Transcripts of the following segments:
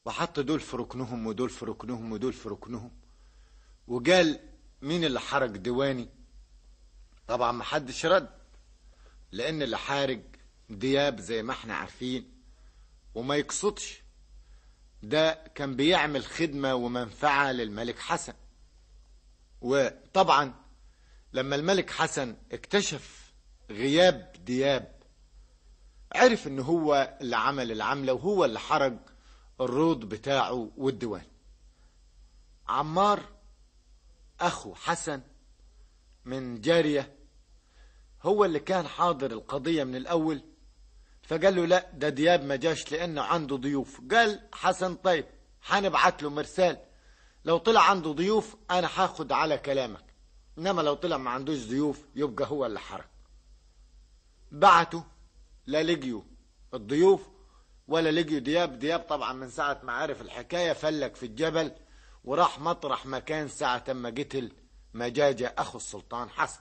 وحط دول في ركنهم ودول في ركنهم ودول في ركنهم وقال مين اللي حرق ديواني طبعا ما حدش رد لان اللي حارق دياب زي ما احنا عارفين وما يقصدش ده كان بيعمل خدمة ومنفعة للملك حسن وطبعا لما الملك حسن اكتشف غياب دياب عرف ان هو اللي عمل العملة وهو اللي حرق الروض بتاعه والديوان عمار اخو حسن من جارية هو اللي كان حاضر القضية من الاول فقال له لا ده دياب ما جاش لانه عنده ضيوف قال حسن طيب هنبعت له مرسال لو طلع عنده ضيوف انا هاخد على كلامك انما لو طلع ما عندوش ضيوف يبقى هو اللي حرق بعتوا لا لقيوا الضيوف ولا لقيوا دياب دياب طبعا من ساعة ما عرف الحكاية فلك في الجبل وراح مطرح مكان ساعة ما قتل مجاجة أخو السلطان حسن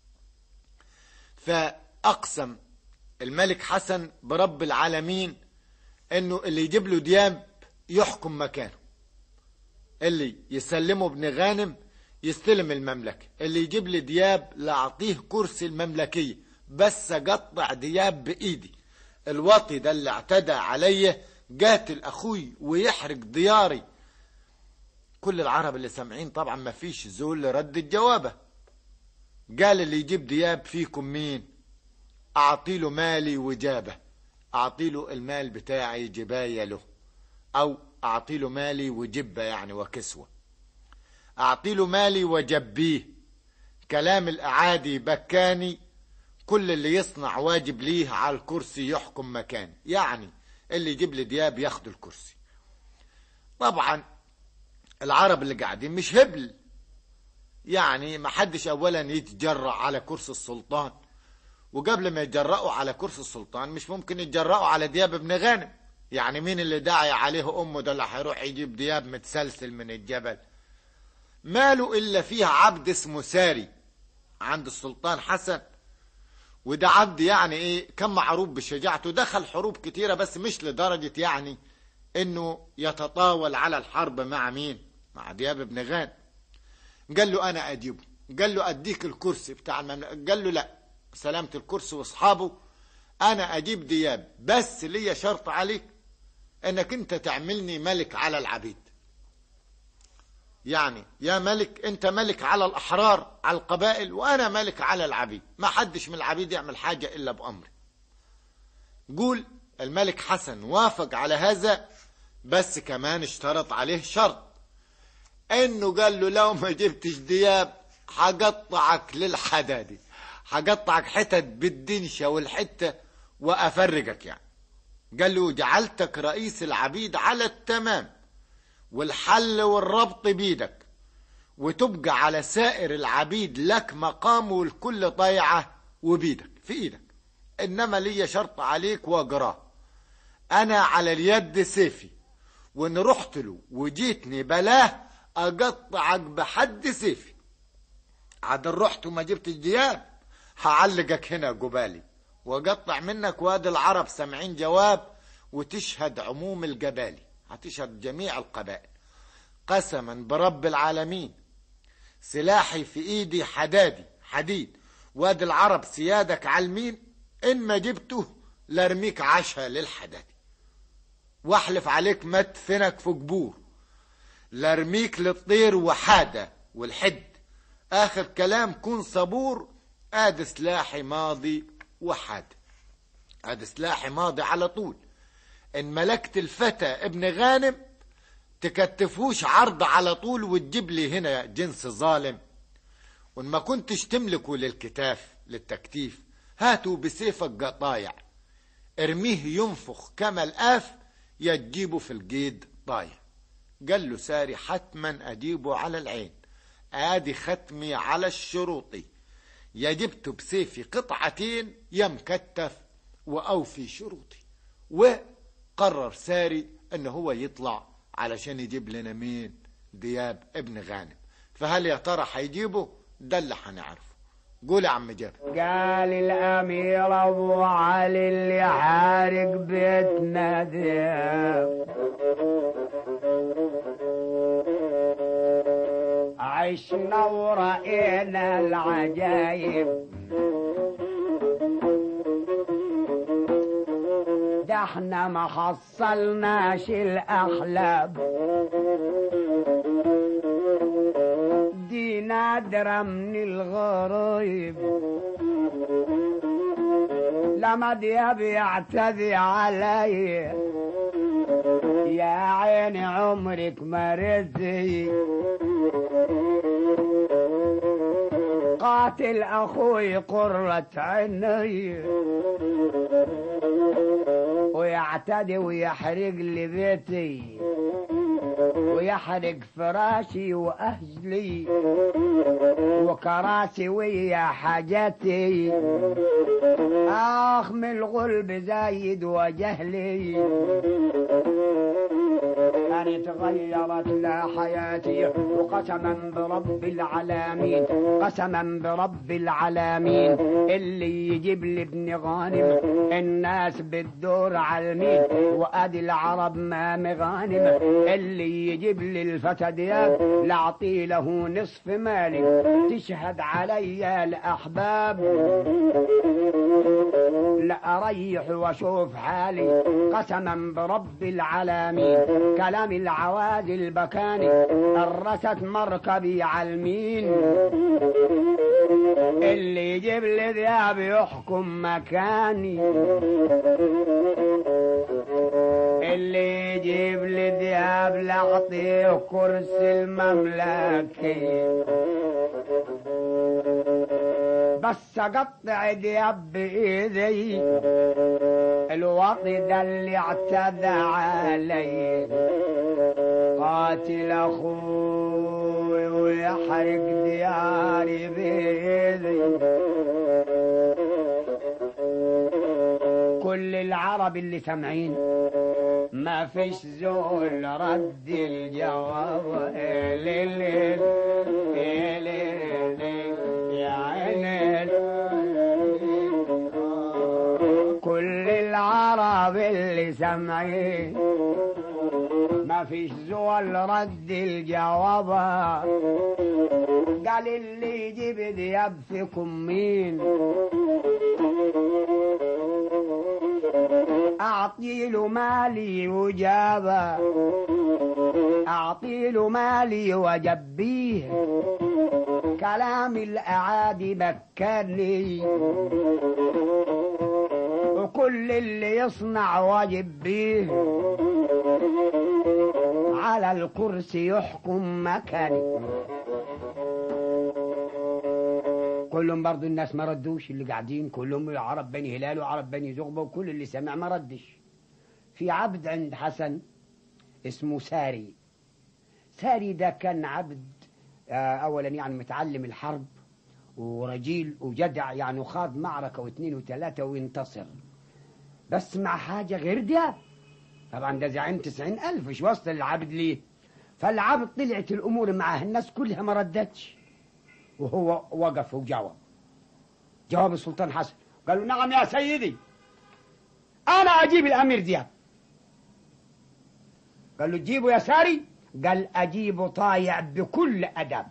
فأقسم الملك حسن برب العالمين انه اللي يجيب له دياب يحكم مكانه اللي يسلمه ابن غانم يستلم المملكة اللي يجيب لي دياب لاعطيه كرسي المملكية بس اقطع دياب بايدي الواطي ده اللي اعتدى عليا قاتل اخوي ويحرق دياري كل العرب اللي سامعين طبعا ما فيش زول رد الجوابه قال اللي يجيب دياب فيكم مين اعطيله مالي وجابه اعطيله المال بتاعي جباية له او اعطيله مالي وجبة يعني وكسوة اعطيله مالي وجبيه كلام الاعادي بكاني كل اللي يصنع واجب ليه على الكرسي يحكم مكاني يعني اللي يجيب لي دياب ياخد الكرسي طبعا العرب اللي قاعدين مش هبل يعني ما حدش اولا يتجرأ على كرسي السلطان وقبل ما يتجرأوا على كرسي السلطان مش ممكن يتجرأوا على دياب ابن غانم يعني مين اللي داعي عليه امه ده اللي هيروح يجيب دياب متسلسل من الجبل ماله الا فيها عبد اسمه ساري عند السلطان حسن وده عبد يعني ايه كان معروف بشجاعته دخل حروب كتيرة بس مش لدرجة يعني انه يتطاول على الحرب مع مين مع دياب ابن غانم قال له انا اجيبه قال له اديك الكرسي بتاع المملكة قال له لا سلامة الكرسي واصحابه انا اجيب دياب بس ليا شرط عليك انك انت تعملني ملك على العبيد يعني يا ملك انت ملك على الاحرار على القبائل وانا ملك على العبيد ما حدش من العبيد يعمل حاجة الا بامري قول الملك حسن وافق على هذا بس كمان اشترط عليه شرط انه قال له لو ما جبتش دياب هقطعك للحدادي هقطعك حتت بالدنشة والحتة وافرجك يعني قال له جعلتك رئيس العبيد على التمام والحل والربط بيدك وتبقى على سائر العبيد لك مقام والكل طيعة وبيدك في ايدك انما لي شرط عليك واجراه انا على اليد سيفي وان رحت له وجيتني بلاه اقطعك بحد سيفي عاد رحت وما جبتش دياب هعلقك هنا جبالي واقطع منك وادي العرب سامعين جواب وتشهد عموم الجبالي هتشهد جميع القبائل قسما برب العالمين سلاحي في ايدي حدادي حديد وادي العرب سيادك على المين ان ما جبته لارميك عشا للحدادي واحلف عليك مدفنك في جبور لارميك للطير وحادة والحد اخر كلام كن صبور ادي سلاحي ماضي وحادة ادي سلاحي ماضي على طول ان ملكت الفتى ابن غانم تكتفوش عرض على طول وتجيب لي هنا جنس ظالم وان ما كنتش تملكه للكتاف للتكتيف هاتوا بسيفك قطايع ارميه ينفخ كما الآف يا تجيبه في الجيد ضايع قال له ساري حتما أجيبه على العين آدي ختمي على الشروطي يا جبته بسيفي قطعتين يا مكتف وأوفي شروطي وقرر ساري أنه هو يطلع علشان يجيب لنا مين دياب ابن غانم فهل يا ترى هيجيبه ده اللي هنعرفه قول يا عم جابر قال الأمير أبو علي اللي حارق بيتنا دياب عشنا ورأينا العجايب ده احنا ما حصلناش الأحلام دي نادرة من الغرايب لما دياب يعتذي علي يا عيني عمرك ما رزي قاتل اخوي قرة عيني ويعتدي ويحرق لي بيتي ويحرق فراشي واهلي وكراسي ويا حاجتي اخ من الغلب زايد وجهلي أنا تغيرت لا حياتي وقسما برب العالمين قسما برب العالمين اللي يجيب لي ابن غانم الناس بتدور على المين وادي العرب ما مغانم اللي يجيب لي الفتى دياب لاعطي له نصف مالي تشهد علي الاحباب لا اريح واشوف حالي قسما برب العالمين كلام العوادي البكاني الرست مركبي علمين اللي يجيب لي ذياب يحكم مكاني اللي يجيب لي ذياب لاعطيه كرسي المملكي بس اقطع دياب بايدي الوطي ده اللي اعتدى علي قاتل اخوي ويحرق دياري بايدي كل العرب اللي سامعين ما فيش زول رد الجواب ليل يا عيني كل العرب اللي سامعين ما فيش زول رد الجواب قال اللي يجيب دياب فيكم مين أعطي له مالي وجابه أعطي له مالي وجبيه كلام الأعادي بكرني وكل اللي يصنع واجب بيه على الكرسي يحكم مكاني كلهم برضو الناس ما ردوش اللي قاعدين كلهم عرب بني هلال وعرب بني زغبة وكل اللي سمع ما ردش في عبد عند حسن اسمه ساري ساري ده كان عبد آه، اولا يعني متعلم الحرب ورجيل وجدع يعني خاض معركة واثنين وثلاثة وينتصر بس مع حاجة غير ده طبعا ده زعيم تسعين ألف مش واصل للعبد ليه فالعبد طلعت الأمور معاه الناس كلها ما ردتش وهو وقف وجاوب جواب السلطان حسن قالوا نعم يا سيدي أنا أجيب الأمير دياب قال له تجيبه يا ساري قال أجيبه طايع بكل أدب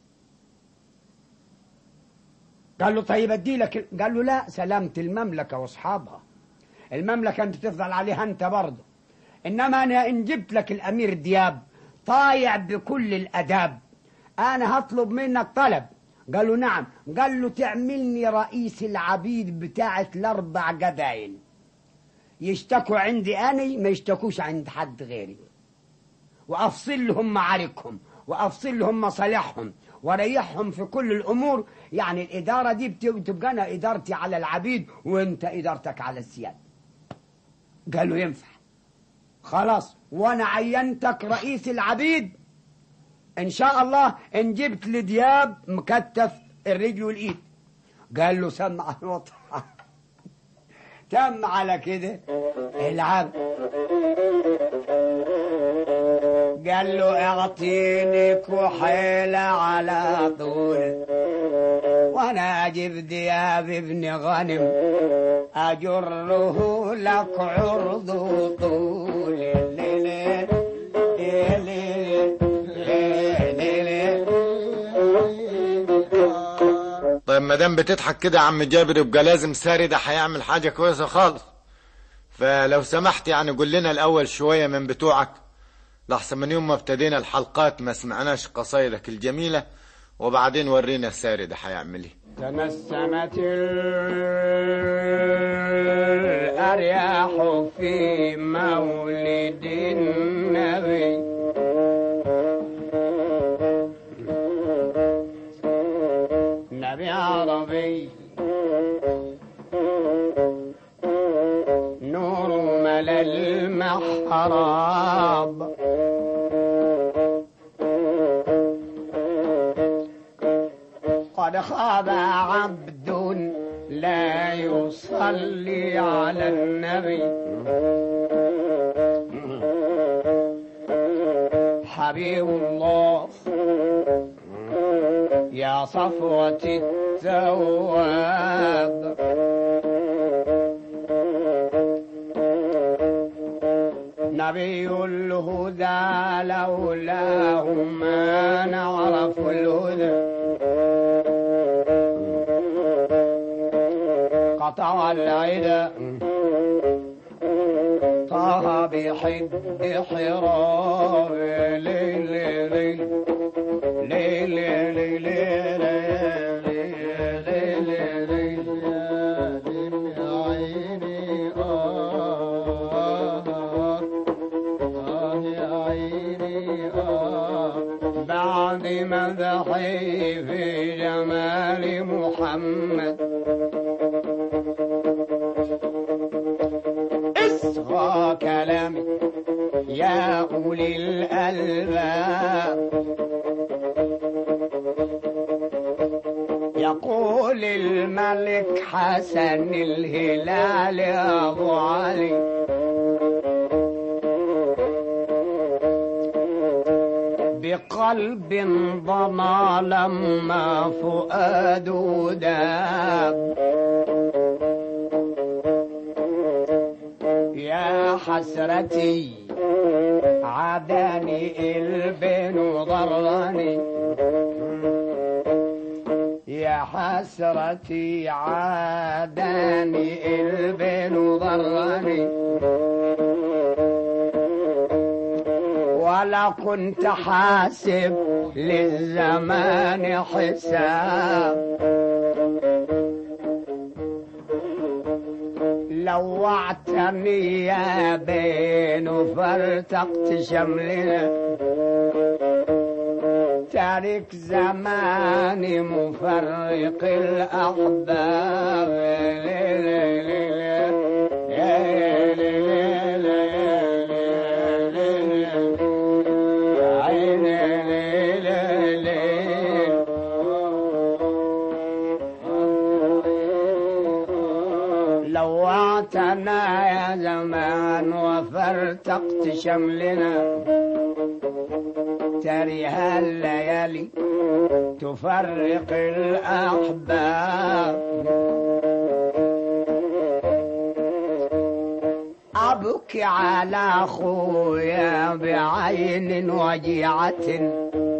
قال له طيب ادي لك قال له لا سلامة المملكة واصحابها المملكة انت تفضل عليها انت برضه انما انا ان جبت لك الامير دياب طايع بكل الاداب انا هطلب منك طلب قال له نعم قال له تعملني رئيس العبيد بتاعت الاربع قبائل يشتكوا عندي اني ما يشتكوش عند حد غيري وافصل لهم معاركهم وافصل لهم مصالحهم وريحهم في كل الامور يعني الاداره دي بت- بتبقى انا ادارتي على العبيد وانت ادارتك على السياد قالوا ينفع خلاص وانا عينتك رئيس العبيد ان شاء الله ان جبت لدياب مكتف الرجل والايد قال له سمع وطاعة تم على كده العبد قال له اعطيني كحيلة على طول وانا اجيب دياب ابن غنم اجره لك عرض طول ليل- ليل- ليل- فما دام بتضحك كده يا عم جابر يبقى لازم ساري ده هيعمل حاجة كويسة خالص فلو سمحت يعني قول لنا الأول شوية من بتوعك لحسن من يوم ما ابتدينا الحلقات ما سمعناش قصايدك الجميلة وبعدين ورينا ساري ده هيعمل ايه تنسمت الأرياح في مولد النبي نبي عربي نور ملا المحراب قد خاب عبد لا يصلي على النبي حبيب الله يا صفوة التواب نبي الهدى لولاه ما نعرف الهدى قطع العدا طه بحد حراب ليل ليل ليل ليل عيني آه آه يا عيني آه بعد مدحي في جمال محمد اصغى كلامي يا أولي الألباب يقول الملك حسن الهلال أبو علي بقلب ضنا لما فؤاده داب يا حسرتي عاداني البن ضرني يا حسرتي عاداني البن ضرني ولا كنت حاسب للزمان حساب لوعتني يا بين وفرتقت شملنا تارك زماني مفرق الأحباب ليل ليل ليل ليل عين ليل لوعتنا يا زمان وفرتقت شملنا تريها الليالي تفرق الأحباب أبكي على أخويا بعين وجيعة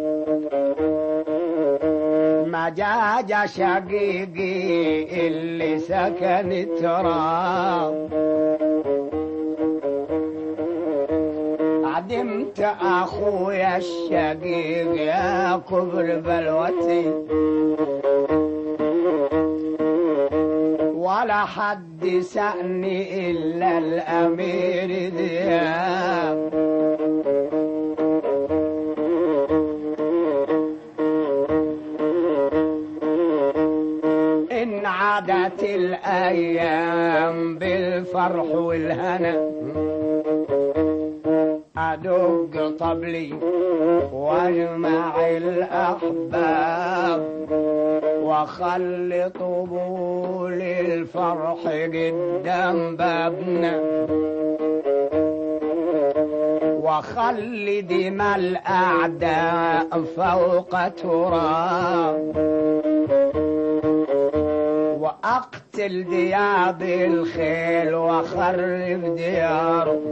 مجاج شقيقي اللي سكن التراب عدمت اخويا الشقيق يا كبر بلوتي ولا حد سأني إلا الأمير دياب إن عادت الأيام بالفرح والهنا أدق طبلي واجمع الأحباب وخلي طبول الفرح قدام بابنا وخلي دماء الأعداء فوق تراب وأقتل دياب الخيل وأخرب دياره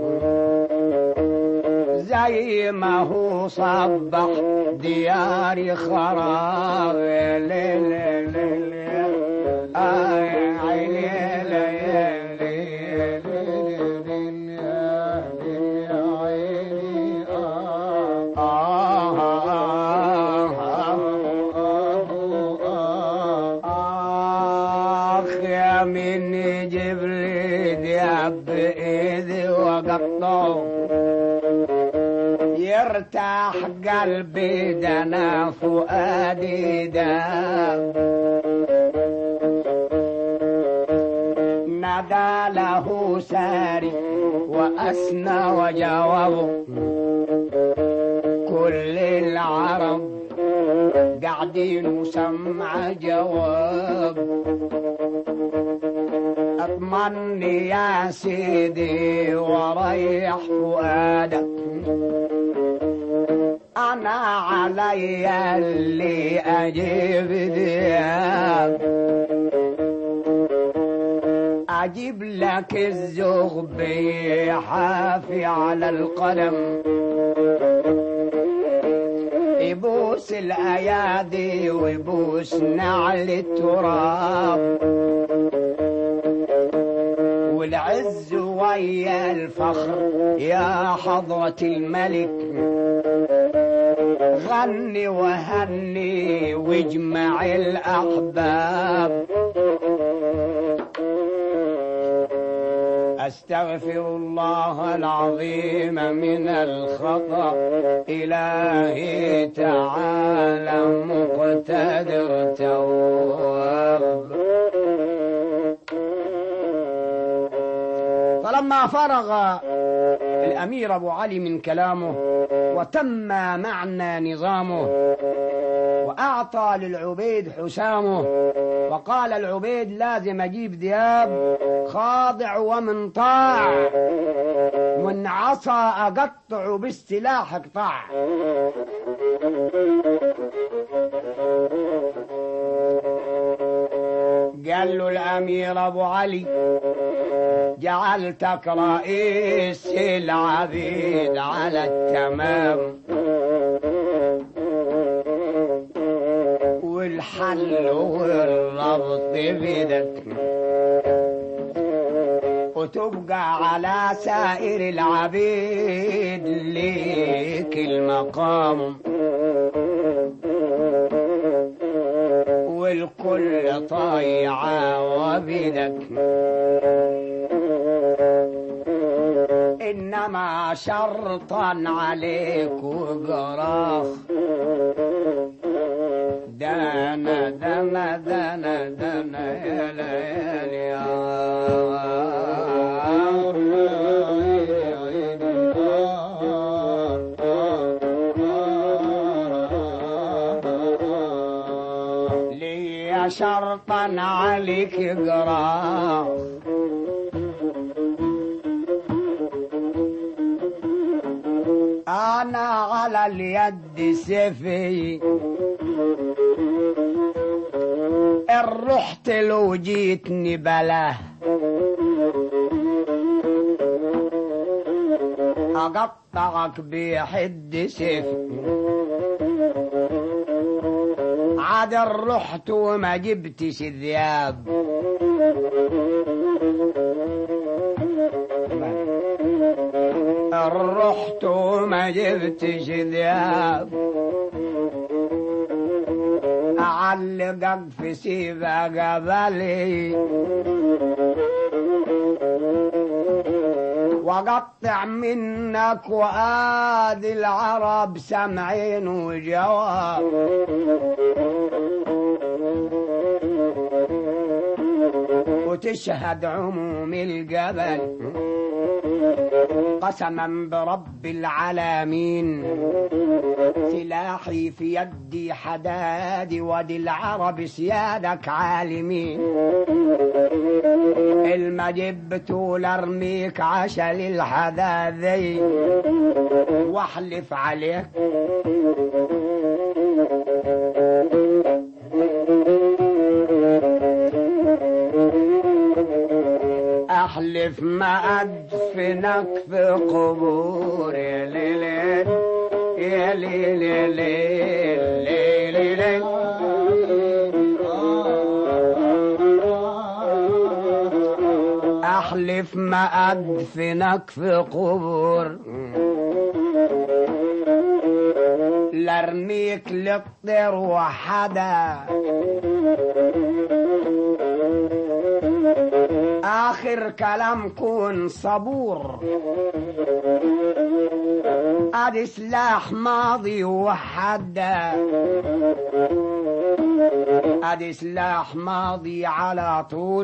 زي ما هو صبح دياري خراب ليل ليل آخ يا من يجيب لي دياب بإيدي وقطعه يرتاح قلبي دنا فؤادي دام نادى له ساري وأسنى وجاوبه كل العرب قاعدين وسمع جواب اطمني يا سيدي وريح فؤادك انا علي اللي اجيب دياب اجيب لك الزغب حافي على القلم يبوس الايادي ويبوس نعل التراب والعز ويا الفخر يا حضرة الملك غني وهني واجمع الأحباب أستغفر الله العظيم من الخطأ إلهي تعالى مقتدر تواب فلما فرغ الأمير أبو علي من كلامه وتم معنى نظامه وأعطى للعبيد حسامه وقال العبيد لازم أجيب دياب خاضع ومنطاع وإن عصا أقطع بالسلاح اقطع قال له الأمير أبو علي جعلتك رئيس العبيد على التمام والحل والربط بيدك وتبقى على سائر العبيد ليك المقام والكل طيعة وبيدك إنما شرطا عليك وقراخ دانا دانا دانا دانا يا ليالي يا لي شرطا عليك قراخ أنا على اليد سيفي إن رحت لو جيتني بلاه أقطعك بحد سيفي عاد رحت وما جبتش ذياب رحت وما جبتش ذياب أعلقك في سيبة قبلي وقطع منك وآدي العرب سمعين وجواب وتشهد عموم الجبل قسما برب العالمين سلاحي في يدي حدادي ودي العرب سيادك عالمين الما جبت لارميك عشل الحداذي واحلف عليك احلف ما ادفنك في قبور يا ليل يا ليل يا ليل ليل ليل خايف ما أدفنك في قبور لارميك للطير وحدا آخر كلام كون صبور ادي سلاح ماضي وحدا ادي سلاح ماضي على طول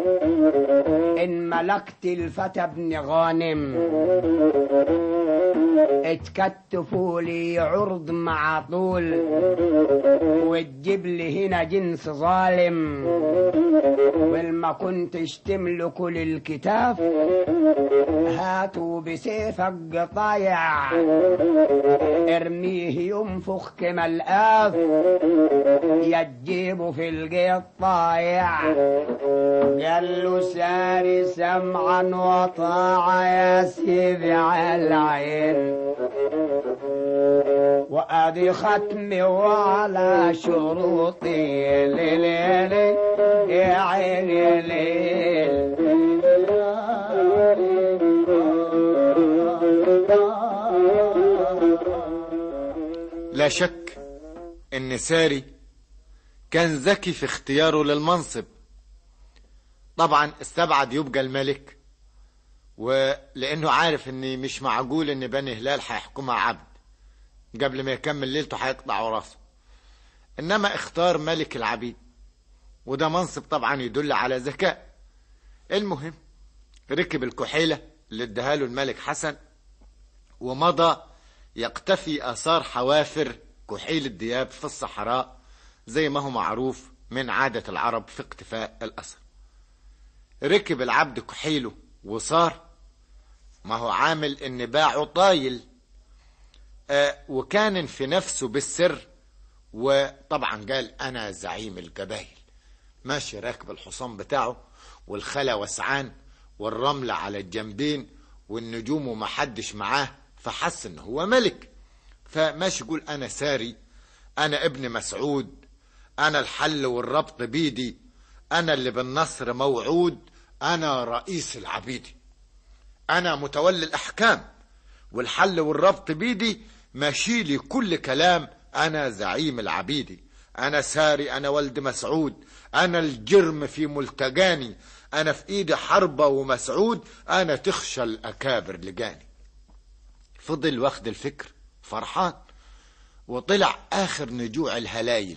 ان ملكت الفتى ابن غانم اتكتفوا لي عرض مع طول وتجيب لي هنا جنس ظالم والما كنتش تملكوا للكتاف هاتوا بسيفك قطايع ارميه ينفخ كما الآف يا تجيبه في الجيب طايع قال له ساري سمعا وطاعة يا سيدي على العين وادي ختمي وعلى شروطي ليلي يا عيني ليل لا شك ان ساري كان ذكي في اختياره للمنصب طبعا استبعد يبقى الملك ولانه عارف ان مش معقول ان بني هلال هيحكمها عبد قبل ما يكمل ليلته هيقطع راسه انما اختار ملك العبيد وده منصب طبعا يدل على ذكاء المهم ركب الكحيلة اللي اداها له الملك حسن ومضى يقتفي آثار حوافر كحيل الدياب في الصحراء زي ما هو معروف من عادة العرب في اقتفاء الأثر ركب العبد كحيله وصار ما هو عامل ان باعه طايل آه وكان في نفسه بالسر وطبعا قال انا زعيم القبائل ماشي راكب الحصان بتاعه والخلا وسعان والرملة على الجنبين والنجوم ومحدش معاه فحس ان هو ملك فماشي يقول انا ساري انا ابن مسعود انا الحل والربط بيدي انا اللي بالنصر موعود انا رئيس العبيدي انا متولي الاحكام والحل والربط بيدي ماشي لي كل كلام انا زعيم العبيدي انا ساري انا ولد مسعود انا الجرم في ملتجاني انا في ايدي حربة ومسعود انا تخشى الاكابر لجاني فضل واخد الفكر فرحان وطلع اخر نجوع الهلايل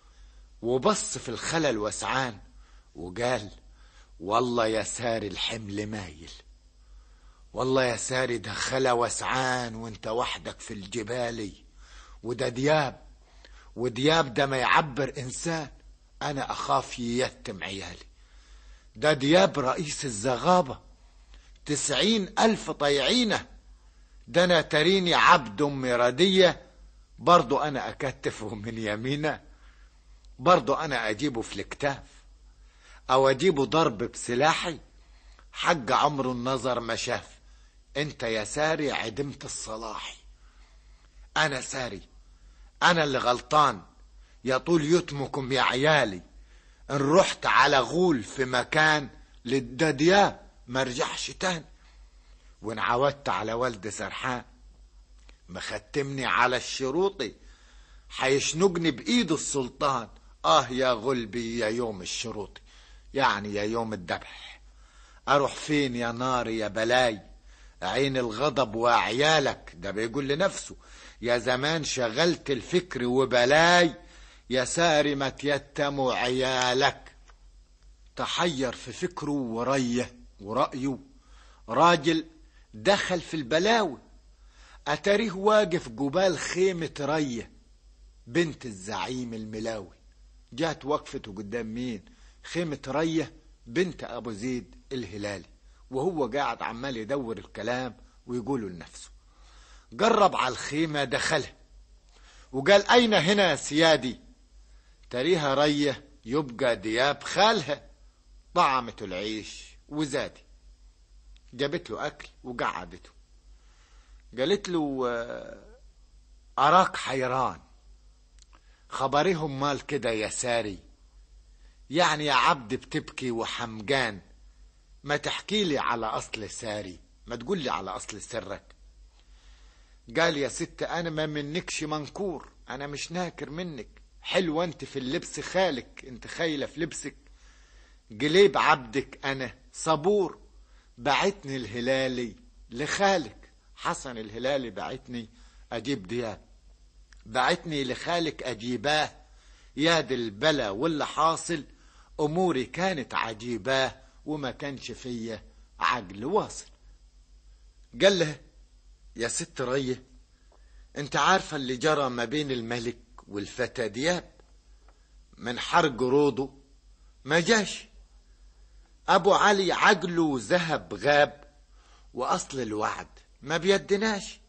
وبص في الخلا الوسعان وقال والله يا ساري الحمل مايل والله يا ساري ده خلا وسعان وانت وحدك في الجبالي وده دياب ودياب ده ما يعبر انسان انا اخاف ييتم عيالي ده دياب رئيس الزغابة تسعين الف طيعينه ده انا تريني عبد امي ردية برضو انا اكتفه من يمينه برضو انا اجيبه في الكتاف او اجيبه ضرب بسلاحي حق عمر النظر ما شاف انت يا ساري عدمت الصلاحي انا ساري انا اللي غلطان يا طول يتمكم يا عيالي ان رحت على غول في مكان للددياب ما رجعش تاني وان عودت على والد سرحان مختمني على الشروطي حيشنقني بايده السلطان اه يا غلبي يا يوم الشروطي يعني يا يوم الذبح اروح فين يا نار يا بلاي عين الغضب وعيالك ده بيقول لنفسه يا زمان شغلت الفكر وبلاي يا ساري ما تيتموا عيالك تحير في فكره وريه ورأيه راجل دخل في البلاوي أتاريه واقف جبال خيمة رية بنت الزعيم الملاوي جات وقفته قدام مين خيمة رية بنت أبو زيد الهلالي وهو قاعد عمال يدور الكلام ويقوله لنفسه جرب على الخيمة دخلها وقال أين هنا يا سيادي تريها رية يبقى دياب خالها طعمت العيش وزادي جابت له أكل وقعدته قالت له أراك حيران خبرهم مال كده يا ساري يعني يا عبد بتبكي وحمجان ما تحكي لي على أصل ساري ما تقول لي على أصل سرك قال يا ست أنا ما منكش منكور أنا مش ناكر منك حلوة أنت في اللبس خالك أنت خايلة في لبسك جليب عبدك أنا صبور بعتني الهلالي لخالك حسن الهلالي بعتني أجيب دياب بعتني لخالك أجيباه يا دي البلا واللي حاصل أموري كانت عجيباه وما كانش فيا عقل واصل قال له يا ست ريه انت عارفة اللي جرى ما بين الملك والفتى دياب من حرق روضه ما جاش ابو علي عقله ذهب غاب واصل الوعد ما بيدناش